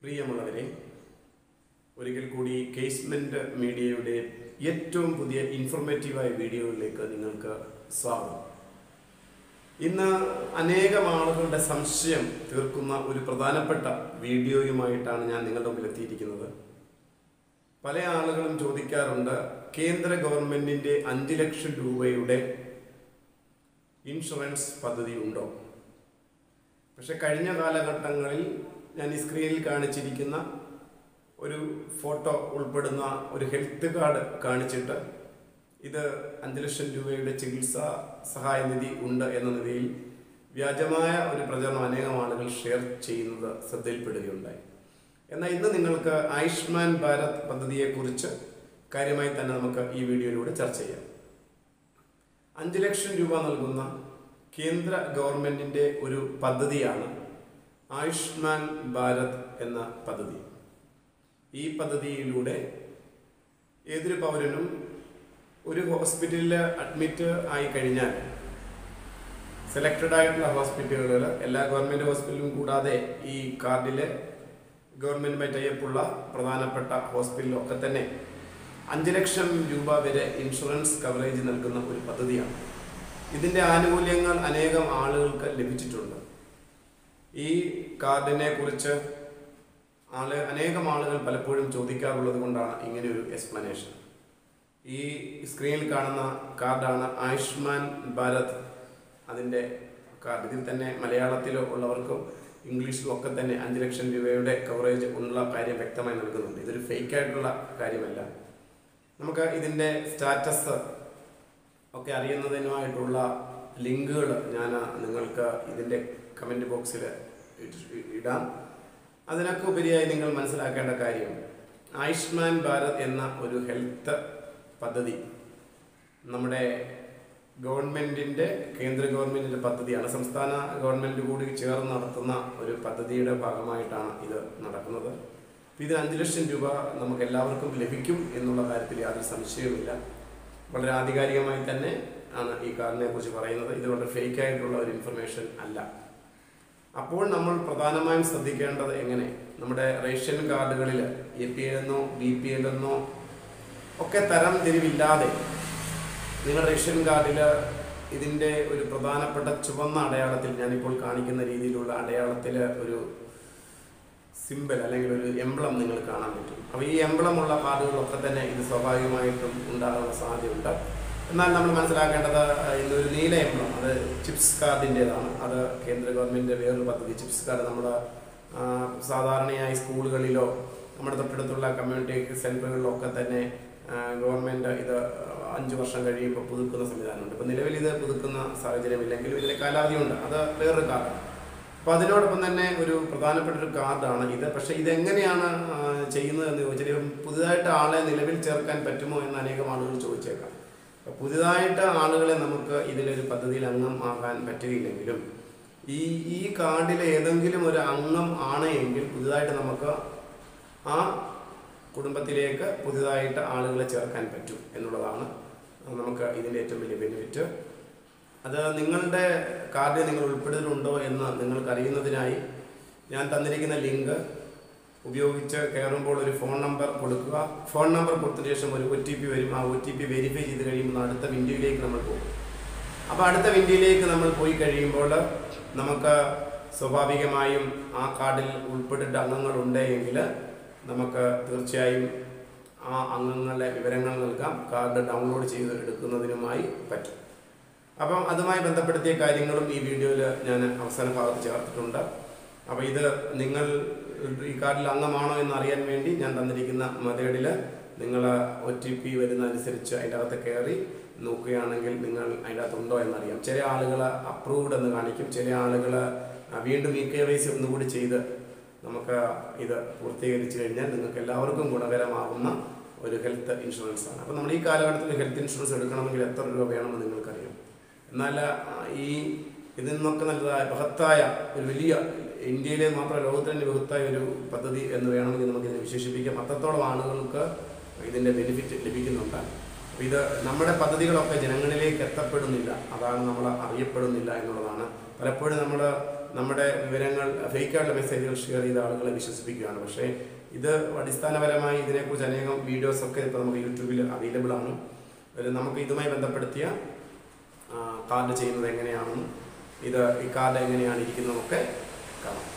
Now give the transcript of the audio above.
പ്രിയമുള്ളവരെ ഒരിക്കൽ കൂടി കേസ്മെന്റ് മീഡിയയുടെ ഏറ്റവും പുതിയ ഇൻഫോർമേറ്റീവായ വീഡിയോയിലേക്ക് നിങ്ങൾക്ക് സ്വാഗതം ഇന്ന് അനേകം ആളുകളുടെ സംശയം തീർക്കുന്ന ഒരു പ്രധാനപ്പെട്ട വീഡിയോയുമായിട്ടാണ് ഞാൻ നിങ്ങളുടെ മുമ്പിൽ എത്തിയിരിക്കുന്നത് പല ആളുകളും ചോദിക്കാറുണ്ട് കേന്ദ്ര ഗവൺമെന്റിന്റെ അഞ്ച് ലക്ഷം രൂപയുടെ ഇൻഷുറൻസ് പദ്ധതി ഉണ്ടോ പക്ഷെ കഴിഞ്ഞ കാലഘട്ടങ്ങളിൽ ഞാൻ ഈ സ്ക്രീനിൽ കാണിച്ചിരിക്കുന്ന ഒരു ഫോട്ടോ ഉൾപ്പെടുന്ന ഒരു ഹെൽത്ത് കാർഡ് കാണിച്ചിട്ട് ഇത് അഞ്ച് ലക്ഷം രൂപയുടെ ചികിത്സാ സഹായ നിധി ഉണ്ട് എന്ന നിലയിൽ വ്യാജമായ ഒരു പ്രചരണം അനേകം ആളുകൾ ഷെയർ ചെയ്യുന്നത് ശ്രദ്ധയിൽപ്പെടുകയുണ്ടായി എന്നാൽ ഇന്ന് നിങ്ങൾക്ക് ആയുഷ്മാൻ ഭാരത് പദ്ധതിയെക്കുറിച്ച് കാര്യമായി തന്നെ നമുക്ക് ഈ വീഡിയോയിലൂടെ ചർച്ച ചെയ്യാം അഞ്ച് ലക്ഷം രൂപ നൽകുന്ന കേന്ദ്ര ഗവൺമെന്റിന്റെ ഒരു പദ്ധതിയാണ് ആയുഷ്മാൻ ഭാരത് എന്ന പദ്ധതി ഈ പദ്ധതിയിലൂടെ ഏതൊരു പൗരനും ഒരു ഹോസ്പിറ്റലിൽ അഡ്മിറ്റ് ആയി കഴിഞ്ഞാൽ സെലക്റ്റഡ് ആയിട്ടുള്ള ഹോസ്പിറ്റലുകളിൽ എല്ലാ ഗവൺമെന്റ് ഹോസ്പിറ്റലും കൂടാതെ ഈ കാർഡിലെ ഗവൺമെന്റുമായി ടൈപ്പുള്ള പ്രധാനപ്പെട്ട ഹോസ്പിറ്റലൊക്കെ തന്നെ അഞ്ച് ലക്ഷം രൂപ വരെ ഇൻഷുറൻസ് കവറേജ് നൽകുന്ന ഒരു പദ്ധതിയാണ് ഇതിന്റെ ആനുകൂല്യങ്ങൾ അനേകം ആളുകൾക്ക് ലഭിച്ചിട്ടുണ്ട് ഈ കാർഡിനെ കുറിച്ച് ആള് അനേകം ആളുകൾ പലപ്പോഴും ചോദിക്കാറുള്ളത് കൊണ്ടാണ് ഇങ്ങനെ ഒരു എക്സ്പ്ലനേഷൻ ഈ സ്ക്രീനിൽ കാണുന്ന കാർഡാണ് ആയുഷ്മാൻ ഭാരത് അതിൻ്റെ കാർഡ് ഇതിൽ തന്നെ മലയാളത്തിലോ ഉള്ളവർക്കും ഇംഗ്ലീഷിലും ഒക്കെ തന്നെ അഞ്ച് ലക്ഷം രൂപയുടെ കവറേജ് ഉള്ള കാര്യം വ്യക്തമായി നൽകുന്നുണ്ട് ഇതൊരു ഫേക്ക് ആയിട്ടുള്ള കാര്യമല്ല നമുക്ക് ഇതിൻ്റെ സ്റ്റാറ്റസ് ഒക്കെ അറിയുന്നതിനുമായിട്ടുള്ള ലിങ്കുകൾ ഞാൻ നിങ്ങൾക്ക് ഇതിൻ്റെ കമൻറ്റ് ബോക്സിൽ ഇടാം അതിനൊക്കെ ഉപരിയായി നിങ്ങൾ മനസ്സിലാക്കേണ്ട കാര്യം ആയുഷ്മാൻ ഭാരത് എന്ന ഒരു ഹെൽത്ത് പദ്ധതി നമ്മുടെ ഗവൺമെന്റിന്റെ കേന്ദ്ര ഗവൺമെന്റിന്റെ പദ്ധതിയാണ് സംസ്ഥാന ഗവൺമെന്റ് കൂടി ചേർന്ന് നടത്തുന്ന ഒരു പദ്ധതിയുടെ ഭാഗമായിട്ടാണ് ഇത് നടക്കുന്നത് അപ്പൊ ഇത് അഞ്ച് ലക്ഷം രൂപ നമുക്ക് എല്ലാവർക്കും ലഭിക്കും എന്നുള്ള കാര്യത്തിൽ യാതൊരു സംശയവുമില്ല വളരെ ആധികാരികമായി തന്നെ ആണ് ഈ കാർഡിനെ കുറിച്ച് പറയുന്നത് ഇത് വളരെ ഫേക്ക് ആയിട്ടുള്ള ഒരു ഇൻഫർമേഷൻ അല്ല അപ്പോൾ നമ്മൾ പ്രധാനമായും ശ്രദ്ധിക്കേണ്ടത് എങ്ങനെ നമ്മുടെ റേഷൻ കാർഡുകളിൽ എ പി എൽ എന്നോ ബി പി എൽ എന്നോ ഒക്കെ തരം തിരിവില്ലാതെ നിങ്ങളുടെ റേഷൻ കാർഡിൽ ഇതിൻ്റെ ഒരു പ്രധാനപ്പെട്ട ചുവന്ന അടയാളത്തിൽ ഞാനിപ്പോൾ കാണിക്കുന്ന രീതിയിലുള്ള അടയാളത്തിൽ ഒരു സിമ്പിൾ അല്ലെങ്കിൽ ഒരു എംബ്ലം നിങ്ങൾ കാണാൻ പറ്റും അപ്പോൾ ഈ എംബ്ലം ഉള്ള കാർഡുകളൊക്കെ തന്നെ ഇത് സ്വാഭാവികമായിട്ടും ഉണ്ടാകാനുള്ള സാധ്യതയുണ്ട് എന്നാൽ നമ്മൾ മനസ്സിലാക്കേണ്ടത് ഇന്നൊരു നീല എംബ്ലം അത് ചിപ്സ് കാർഡിൻ്റെതാണ് അത് കേന്ദ്ര ഗവൺമെൻറ് വേറൊരു പദ്ധതി ചിപ്സ് കാർഡ് നമ്മുടെ ആ, സാധാരണയായി സ്കൂളുകളിലോ നമ്മുടെ തൊട്ടടുത്തുള്ള കമ്മ്യൂണിറ്റി സെൻറ്ററുകളിലോ ഒക്കെ തന്നെ ഗവൺമെൻറ് ഇത് അഞ്ച് വർഷം കഴിയുമ്പോൾ പുതുക്കുന്ന സംവിധാനമുണ്ട് ഇപ്പോൾ നിലവിൽ ഇത് പുതുക്കുന്ന സാഹചര്യമില്ലെങ്കിലും ഇതിൻ്റെ കാലാവധിയുണ്ട് അത് വേറൊരു കാർഡാണ് അപ്പോൾ അതിനോടൊപ്പം തന്നെ ഒരു പ്രധാനപ്പെട്ട ഒരു കാർഡാണ് ഇത് പക്ഷേ ഇതെങ്ങനെയാണ് ആ, ചെയ്യുന്നത് എന്ന് ചോദിച്ചാൽ ഇപ്പം പുതുതായിട്ട് ആളെ നിലവിൽ ചേർക്കാൻ പറ്റുമോ എന്ന് അനേകം ആളുകൾ ചോദിച്ചേക്കാം അപ്പോൾ പുതുതായിട്ട് ആളുകളെ നമുക്ക് ഇതിലൊരു പദ്ധതിയിൽ അംഗം ആകാൻ പറ്റുകയില്ലെങ്കിലും ഈ ഈ കാർഡിലെ ഏതെങ്കിലും ഒരു അംഗം ആണ് എങ്കിൽ പുതുതായിട്ട് നമുക്ക് ആ കുടുംബത്തിലേക്ക് പുതുതായിട്ട് ആളുകളെ ചേർക്കാൻ പറ്റും എന്നുള്ളതാണ് നമുക്ക് ഇതിൻ്റെ ഏറ്റവും വലിയ ബെനിഫിറ്റ് അത് നിങ്ങളുടെ കാർഡിൽ നിങ്ങൾ ഉൾപ്പെടുത്തിയിട്ടുണ്ടോ എന്ന് നിങ്ങൾക്ക് അറിയുന്നതിനായി ഞാൻ തന്നിരിക്കുന്ന ലിങ്ക് ഉപയോഗിച്ച് കയറുമ്പോൾ ഒരു ഫോൺ നമ്പർ കൊടുക്കുക ഫോൺ നമ്പർ കൊടുത്തതിന് ശേഷം ഒരു ഒ ടി പി വരും ആ ഒ ടി പി വെരിഫൈ ചെയ്ത് കഴിയുമ്പോൾ അടുത്ത വിൻഡോയിലേക്ക് നമ്മൾ പോകും അപ്പോൾ അടുത്ത വിൻഡോയിലേക്ക് നമ്മൾ പോയി കഴിയുമ്പോൾ നമുക്ക് സ്വാഭാവികമായും ആ കാർഡിൽ ഉൾപ്പെട്ടിട്ട് അംഗങ്ങളുണ്ട് എങ്കിൽ നമുക്ക് തീർച്ചയായും ആ അംഗങ്ങളുടെ വിവരങ്ങൾ നൽകാം കാർഡ് ഡൗൺലോഡ് ചെയ്ത് എടുക്കുന്നതിനുമായി പറ്റും അപ്പം അതുമായി ബന്ധപ്പെടുത്തിയ കാര്യങ്ങളും ഈ വീഡിയോയിൽ ഞാൻ അവസാന ഭാഗത്ത് ചേർത്തിട്ടുണ്ട് അപ്പോൾ ഇത് നിങ്ങൾ ഈ കാർഡിൽ അംഗമാണോ എന്ന് അറിയാൻ വേണ്ടി ഞാൻ തന്നിരിക്കുന്ന മെത്തേഡിൽ നിങ്ങൾ ഒ ടി പി വരുന്നതനുസരിച്ച് അതിൻ്റെ അകത്ത് കയറി നോക്കുകയാണെങ്കിൽ നിങ്ങൾ അതിൻ്റെ അകത്തുണ്ടോ എന്നറിയാം ചില ആളുകൾ അപ്രൂവ്ഡ് എന്ന് കാണിക്കും ചില ആളുകൾ വീണ്ടും ഇ കെ വൈ സി ഒന്നുകൂടി ചെയ്ത് നമുക്ക് ഇത് പൂർത്തീകരിച്ചു കഴിഞ്ഞാൽ നിങ്ങൾക്ക് എല്ലാവർക്കും ഗുണകരമാകുന്ന ഒരു ഹെൽത്ത് ഇൻഷുറൻസ് ആണ് അപ്പോൾ നമ്മൾ ഈ കാലഘട്ടത്തിൽ ഹെൽത്ത് ഇൻഷുറൻസ് എടുക്കണമെങ്കിൽ എത്ര രൂപ വേണമെന്ന് നിങ്ങൾക്കറിയാം എന്നാൽ ആ, ഈ ഇതിൽ നിന്നൊക്കെ നല്ലതായ ബൃഹത്തായ ഒരു വലിയ ഇന്ത്യയിലെ മാത്രം ലോകത്തിൻ്റെ ബൃഹത്തായ ഒരു പദ്ധതി എന്ന് വേണമെങ്കിൽ നമുക്ക് ഇതിനെ വിശേഷിപ്പിക്കാം അത്രത്തോളം ആളുകൾക്ക് ഇതിൻ്റെ ബെനിഫിറ്റ് ലഭിക്കുന്നുണ്ട് അപ്പോൾ ഇത് നമ്മുടെ പദ്ധതികളൊക്കെ ജനങ്ങളിലേക്ക് എത്തപ്പെടുന്നില്ല അതാണ് നമ്മൾ അറിയപ്പെടുന്നില്ല എന്നുള്ളതാണ് പലപ്പോഴും നമ്മൾ നമ്മുടെ വിവരങ്ങൾ ഫേക്കായിട്ടുള്ള മെസ്സേജുകൾ ഷെയർ ചെയ്ത ആളുകളെ വിശ്വസിപ്പിക്കുകയാണ് പക്ഷേ ഇത് അടിസ്ഥാനപരമായി ഇതിനെക്കുറിച്ച് അനേകം വീഡിയോസ് ഒക്കെ ഇപ്പോൾ നമുക്ക് യൂട്യൂബിൽ അവൈലബിൾ ആണ് അതിൽ നമുക്ക് ഇതുമായി ബന്ധപ്പെടുത്തിയ ആ, കാർഡ് ചെയ്യുന്നത് എങ്ങനെയാണെന്നും ഇത് ഈ കാർഡ് എങ്ങനെയാണ് ഇരിക്കുന്നതൊക്കെ കാണാം